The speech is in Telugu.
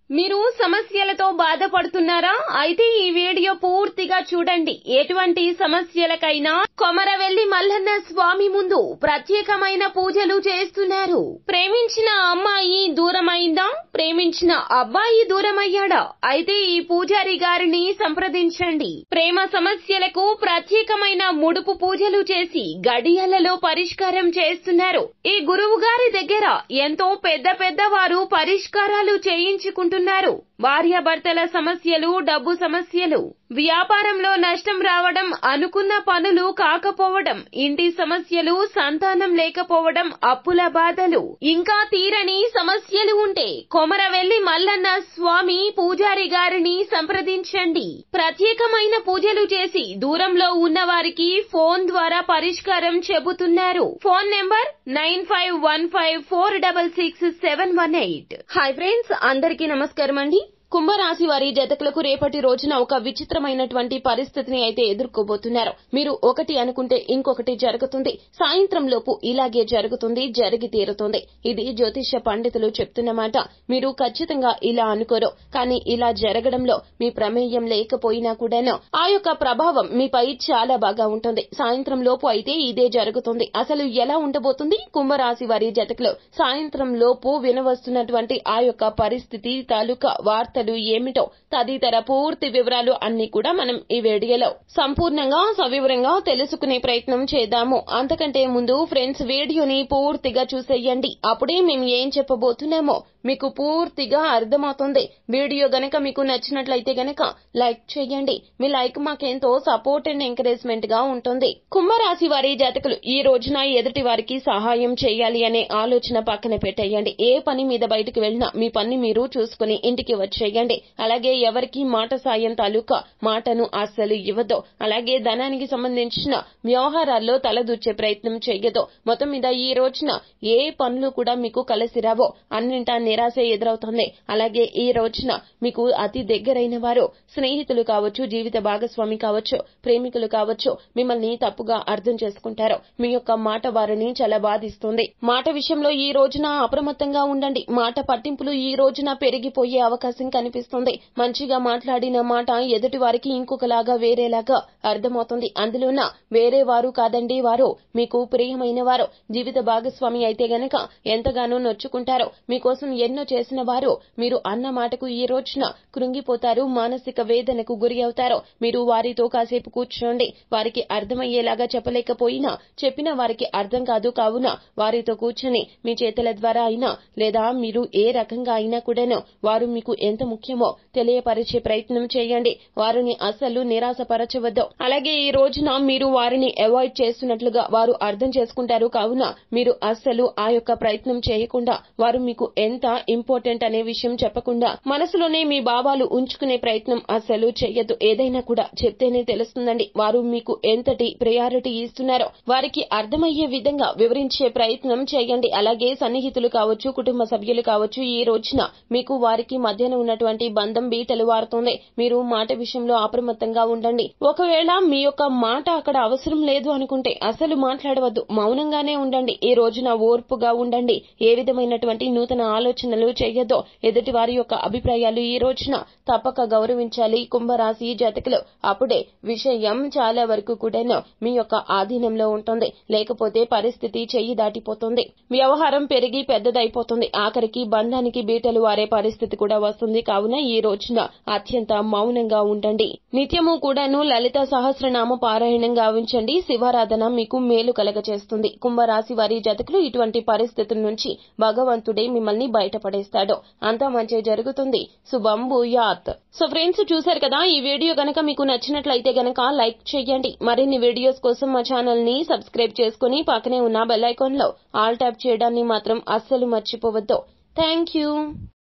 మీరు సమస్యలతో బాధపడుతున్నారా అయితే ఈ వీడియో పూర్తిగా చూడండి ఎటువంటి సమస్యలకైనా కొమరవెల్లి మల్లన్న స్వామి ముందు ప్రత్యేకమైన పూజలు చేస్తున్నారు ప్రేమించిన అమ్మాయి దూరమైందా ప్రేమించిన అబ్బాయి దూరమయ్యాడా అయితే ఈ పూజారి గారిని సంప్రదించండి ప్రేమ సమస్యలకు ప్రత్యేకమైన ముడుపు పూజలు చేసి గడియలలో పరిష్కారం చేస్తున్నారు ఈ గురువు గారి దగ్గర ఎంతో పెద్ద పెద్ద వారు పరిష్కారాలు చేయించుకుంటున్నారు భార్యాభర్తల సమస్యలు డబ్బు సమస్యలు వ్యాపారంలో నష్టం రావడం అనుకున్న పనులు కాకపోవడం ఇంటి సమస్యలు సంతానం లేకపోవడం అప్పుల బాధలు ఇంకా తీరని సమస్యలు ఉంటే కొమరవెల్లి మల్లన్న స్వామి పూజారి గారిని సంప్రదించండి ప్రత్యేకమైన పూజలు చేసి దూరంలో ఉన్న వారికి ఫోన్ ద్వారా పరిష్కారం చెబుతున్నారు phone number nine five one five four double six seven one eight hi friends అందరికీ నమస్కారం అండి కుంభరాశి వారి జతకులకు రేపటి రోజున ఒక విచిత్రమైనటువంటి పరిస్థితిని అయితే ఎదుర్కోబోతున్నారు మీరు ఒకటి అనుకుంటే ఇంకొకటి జరుగుతుంది సాయంత్రం లోపు ఇలాగే జరుగుతుంది జరిగి తీరుతుంది ఇది జ్యోతిష్య పండితులు చెప్తున్న మాట మీరు ఖచ్చితంగా ఇలా అనుకోరు కానీ ఇలా జరగడంలో మీ ప్రమేయం లేకపోయినా కూడాను ఆ యొక్క ప్రభావం మీపై చాలా బాగా ఉంటుంది సాయంత్రం లోపు అయితే ఇదే జరుగుతుంది అసలు ఎలా ఉండబోతుంది కుంభరాశి వారి జతకులు సాయంత్రం లోపు వినవస్తున్నటువంటి ఆ యొక్క పరిస్థితి తాలూకా వార్తలు ఏమిటో తదితర పూర్తి వివరాలు అన్ని కూడా మనం ఈ వీడియోలో సంపూర్ణంగా సవివరంగా తెలుసుకునే ప్రయత్నం చేద్దాము అంతకంటే ముందు ఫ్రెండ్స్ వీడియోని పూర్తిగా చూసేయండి అప్పుడే మేము ఏం చెప్పబోతున్నామో మీకు పూర్తిగా అర్థమవుతుంది వీడియో గనక మీకు నచ్చినట్లయితే గనక లైక్ చేయండి మీ లైక్ మాకెంతో సపోర్ట్ అండ్ ఎంకరేజ్మెంట్ గా ఉంటుంది కుంభరాశి వారి జాతకులు ఈ రోజున ఎదుటి వారికి సహాయం చేయాలి అనే ఆలోచన పక్కన పెట్టేయండి ఏ పని మీద బయటకు వెళ్ళినా మీ పని మీరు చూసుకుని ఇంటికి వచ్చేయండి అలాగే ఎవరికి మాట సాయం తాలూకా మాటను అస్సలు ఇవ్వదు అలాగే ధనానికి సంబంధించిన వ్యవహారాల్లో తలదూర్చే ప్రయత్నం చేయదు మొత్తం మీద ఈ రోజున ఏ పనులు కూడా మీకు కలిసి రావో అన్నింటా నిరాశ ఎదురవుతుంది అలాగే ఈ రోజున మీకు అతి దగ్గరైన వారు స్నేహితులు కావచ్చు జీవిత భాగస్వామి కావచ్చు ప్రేమికులు కావచ్చు మిమ్మల్ని తప్పుగా అర్థం చేసుకుంటారు మీ యొక్క మాట వారిని చాలా బాధిస్తుంది మాట విషయంలో ఈ రోజున అప్రమత్తంగా ఉండండి మాట పట్టింపులు ఈ రోజున పెరిగిపోయే అవకాశం కనిపిస్తుంది మంచిగా మాట్లాడిన మాట ఎదుటి వారికి ఇంకొకలాగా వేరేలాగా అర్థమవుతుంది అందులోన వేరే వారు కాదండి వారు మీకు ప్రియమైన వారు జీవిత భాగస్వామి అయితే గనక ఎంతగానో నొచ్చుకుంటారు మీకోసం ఎన్నో చేసిన వారు మీరు అన్న మాటకు ఈ రోజున కృంగిపోతారు మానసిక వేదనకు గురి అవుతారు మీరు వారితో కాసేపు కూర్చోండి వారికి అర్థమయ్యేలాగా చెప్పలేకపోయినా చెప్పిన వారికి అర్థం కాదు కావున వారితో కూర్చొని మీ చేతుల ద్వారా అయినా లేదా మీరు ఏ రకంగా అయినా కూడాను వారు మీకు ఎంత ముఖ్యమో తెలియపరిచే ప్రయత్నం చేయండి వారిని అస్సలు నిరాశపరచవద్దు అలాగే ఈ రోజున మీరు వారిని అవాయిడ్ చేస్తున్నట్లుగా వారు అర్థం చేసుకుంటారు కావున మీరు అస్సలు ఆ యొక్క ప్రయత్నం చేయకుండా వారు మీకు ఎంత ఇంపార్టెంట్ అనే విషయం చెప్పకుండా మనసులోనే మీ భావాలు ఉంచుకునే ప్రయత్నం అస్సలు చెయ్యొద్దు ఏదైనా కూడా చెప్తేనే తెలుస్తుందండి వారు మీకు ఎంతటి ప్రయారిటీ ఇస్తున్నారో వారికి అర్థమయ్యే విధంగా వివరించే ప్రయత్నం చేయండి అలాగే సన్నిహితులు కావచ్చు కుటుంబ సభ్యులు కావచ్చు ఈ రోజున మీకు వారికి మధ్యన ఉన్నటువంటి బంధం బీటలు వారుతుంది మీరు మాట విషయంలో అప్రమత్తంగా ఉండండి ఒకవేళ మీ యొక్క మాట అక్కడ అవసరం లేదు అనుకుంటే అసలు మాట్లాడవద్దు మౌనంగానే ఉండండి ఈ రోజున ఓర్పుగా ఉండండి ఏ విధమైనటువంటి నూతన ఆలోచనలు చేయొద్దు ఎదుటి వారి యొక్క అభిప్రాయాలు ఈ రోజున తప్పక గౌరవించాలి కుంభరాశి జాతకులు అప్పుడే విషయం చాలా వరకు కూడాను మీ యొక్క ఆధీనంలో ఉంటుంది లేకపోతే పరిస్థితి చెయ్యి దాటిపోతుంది వ్యవహారం పెరిగి పెద్దదైపోతుంది ఆఖరికి బంధానికి బీటలు వారే పరిస్థితి కూడా వస్తుంది కావున ఈ రోజున అత్యంత మౌనంగా ఉండండి నిత్యము కూడాను లలిత సహస్రనామ పారాయణం గావించండి శివారాధన మీకు మేలు కలగచేస్తుంది కుంభరాశి వారి జతకులు ఇటువంటి పరిస్థితుల నుంచి భగవంతుడే మిమ్మల్ని బయటపడేస్తాడు అంతా మంచి జరుగుతుంది శుభం భూయాత్ సో ఫ్రెండ్స్ చూశారు కదా ఈ వీడియో గనక మీకు నచ్చినట్లయితే గనక లైక్ చేయండి మరిన్ని వీడియోస్ కోసం మా ఛానల్ ని సబ్స్క్రైబ్ చేసుకుని పక్కనే ఉన్న బెల్ ఐకాన్ లో ఆల్ ట్యాప్ చేయడాన్ని మాత్రం అస్సలు మర్చిపోవద్దు థ్యాంక్ యూ